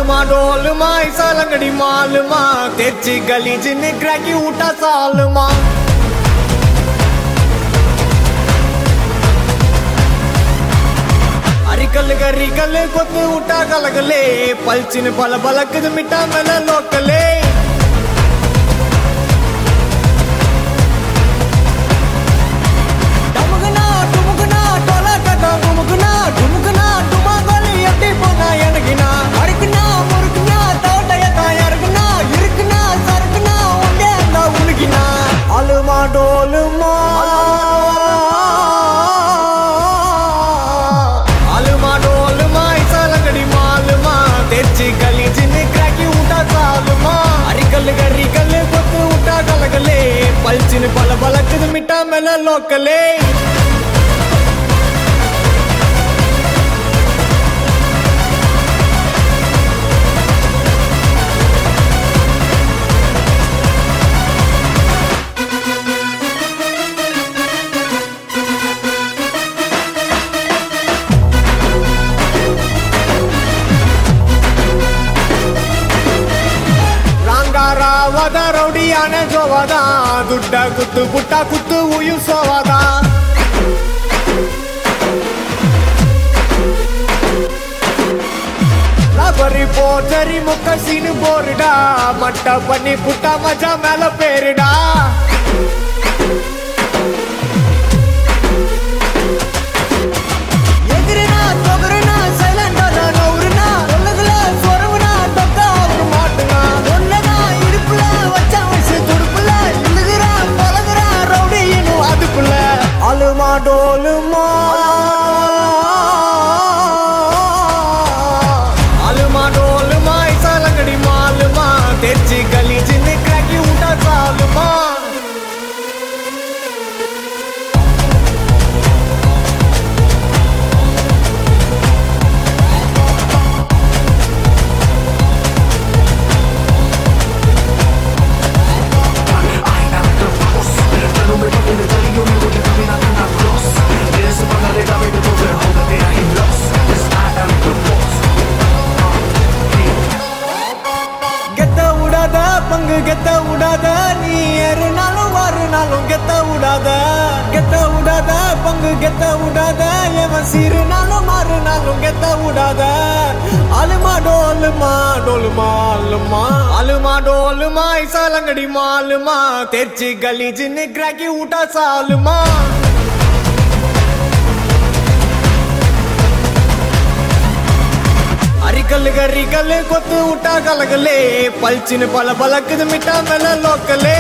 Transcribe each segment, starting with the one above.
ஆளுமா டோலுமா இசாலங்கடி மாலுமா తెచ్చి గలీజిని క్రాకి ఊట సాలుమా అరికల్ గరికల్ కొత్తు ఊట కలగలే పల్చిన పల బలకదు మిఠా మెల లోకలే டமுகுனா, டுமுகுனா, டொலகடா, குமுகுனா, டுமுகுனா, டுமாங்கோலி எட்டி போனா எனக்குனா? அறுக்குனா, முறுக்குனா, தோட்டையத்தா இறக்குனா, இருக்குனா, சறுக்குனா, உண்டே அந்த உனக்குனா? அலுமா, டோலுமா. அலுமா, டோலுமா, இசாலங்கடி மாலுமா, తెచ్చి గలీజిని క్రాకి ఊట సాలుమా అరికల్ గరికల్ కొత్తు ఊట కలగలే పల్చిన పల బలకదు మిఠా మెల లోకలే ರಂಗಾರಾವದ ರೌಡಿಯಾನ ಜೋವದ ದುಡ್ಡ ಕುತ್ತು ಪುಟ್ಟ ಕುತ್ತು ಉಯು ಸೋವದ லபரி போச்சரி முக்க சீனு போருடா மட்ட பண்ணி புட்டா மஜா மேல பேருடா எதிரினா தொகுருனா சைலண்டா நவுருனா ஒல்லுகுல சொரவுனா தொக்கா அவரு மாட்டுனா ஒன்னதா இடுப்புல வச்சா வயசு துடுப்புல இழுகுறா பழகுறா ரவுடி இன்னும் அதுக்குள்ள அலுமா டோலுமா அலுமா டோலுமா இசாலங்கடி மாலுமா తెచ్చి గలీజిని క్రాకి ఊట సాలుమా கெத்த விடாத பங்கு கெத்த விடாத நீ ஏறுனாலும் வாருனாலும் கெத்த விடாத கெத்த விடாத பங்கு கெத்த விடாத எவன் சீருனாலும் மாறுனாலும் கெத்த விடாத அலுமா டோலுமா டோலுமா அலுமா அலுமா டோலுமா இசாலங்கடி மாலுமா తెచ్చి గలీజిని క్రాకి ఊట సాలుమా అరికల్ గరికల్ కొత్తు ఊట కలగలే పల్చిన పల పలకదు మిఠా మెల లోకలే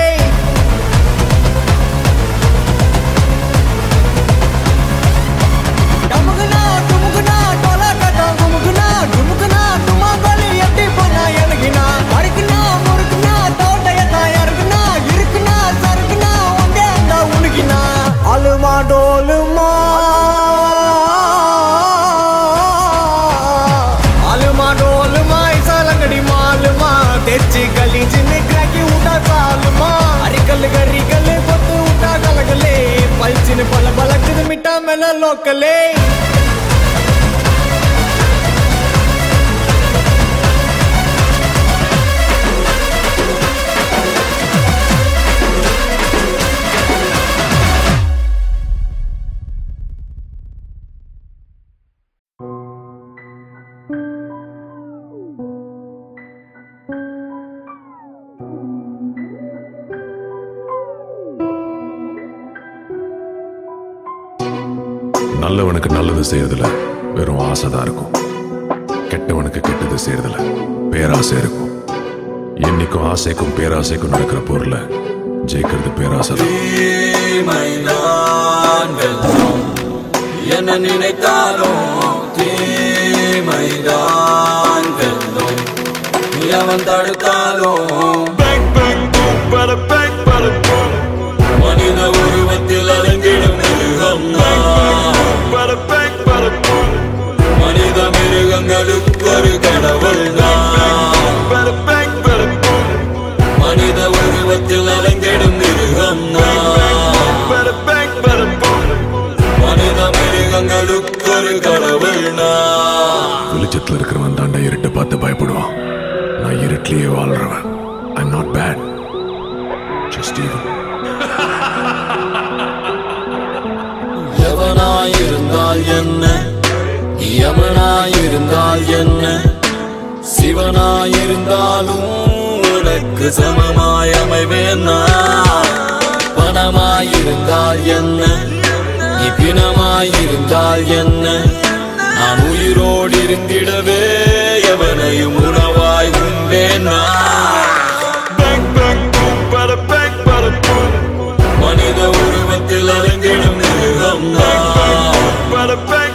டமுகுனா, டுமுகுனா, டொலகடா, குமுகுனா, டுமுகுனா, டுமாங்கோலி எட்டி போனா எனக்குனா? அறுக்குனா, முறுக்குனா, தோட்டையத்தா இறக்குனா, இருக்குனா, சறுக்குனா, உண்டே அந்த உனக்குனா? அலுமா டோலுமா அலுமா டோலுமா இசாலங்கடி மாலுமா తెచ్చి గలీజిని క్రాకి ఊట సాలుమా అరికల్ గరికల్ కొత్తు ఊట కలగలే పల్చిన పల బలకదు మిఠా మెల లోకలే நல்லவனுக்கு நல்லது செய்யறதுல வெறும் ஆசைதான் இருக்கும் கெட்டவனுக்கு கெட்டது செய்யறதுல பேராசை இருக்கும் என்னைக்கும் ஆசைக்கும் பேராசைக்கும் நடக்கிற பொருளை ஜெயிக்கிறது பேராசை தான் தீமைதான் வெல்லும் என்ன நினைத்தாலும் தீமைதான் வெல்லும் எவன் தடுத்தாலும் மனித உருவத்தில் அலங்கிடும் மிருகம் மனித மிருகங்களுக்கு ஒரு கடவுள் மனித உருவத்தில் அலங்கிடும் மிருகம் மனித மிருகங்களுக்கு ஒரு கடவுள் விழிச்சு வெளிச்சத்துல இருக்கிறவன் தாண்டா இருட்டை பார்த்து பயப்படுவான் நான் இருட்டிலேயே வாழ்றவன் I not bad just even எவனாயிருந்தால் என்ன யமனாயிருந்தால் என்ன சிவனாயிருந்தாலும் உனக்கு சமமாய் அமைவேன் நான். பணமாயிருந்தால் என்ன இப்பினமாயிருந்தால் என்ன நான் உயிரோடு இருந்திடவே எவனையும் உணவாய் உண்டேன் நான். Bang, bang, boom, bada, bang, bada, boom. மனித உருவத்தில் அலங்கிடும் மிருகம் நான்.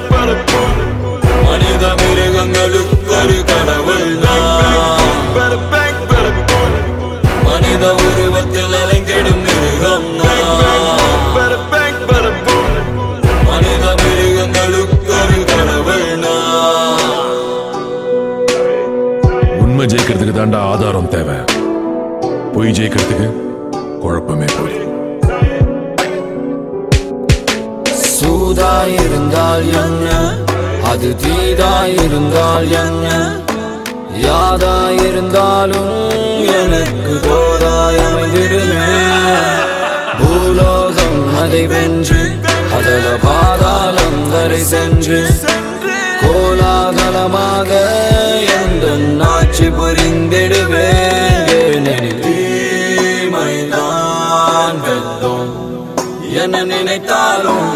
மனித மிருகங்களுக்கு ஒரு கடவுள் நான். மனித உருவத்தில் அலங்கிடும் மிருகம் நான். மனித மிருகங்களுக்கு ஒரு கடவுள் நான். உண்மை ஜெயிக்கிறதுக்கு தாண்டா ஆதாரம் தேவை பொய் ஜெயிக்கிறதுக்கு குழப்பமே போய் சூதாயிருந்தால் என்ன அது தீதாயிருந்தால் என்ன யாதாயிருந்தாலும் எனக்கு தோதாய் அமைந்திடுமே பூலோகம் அதை வென்று அதல பாதாளம் வரை சென்று கோலாகலமாக எந்த நாட்சி புரிந்திடுவேன் தீமைதான் வெல்லும் என்ன நினைத்தாலும்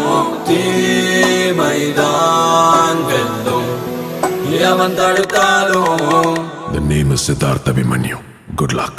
தீமைதான் வெல்லும் எவன் தடுத்தாலும் The name is Siddharth Abhimanyu. Good luck.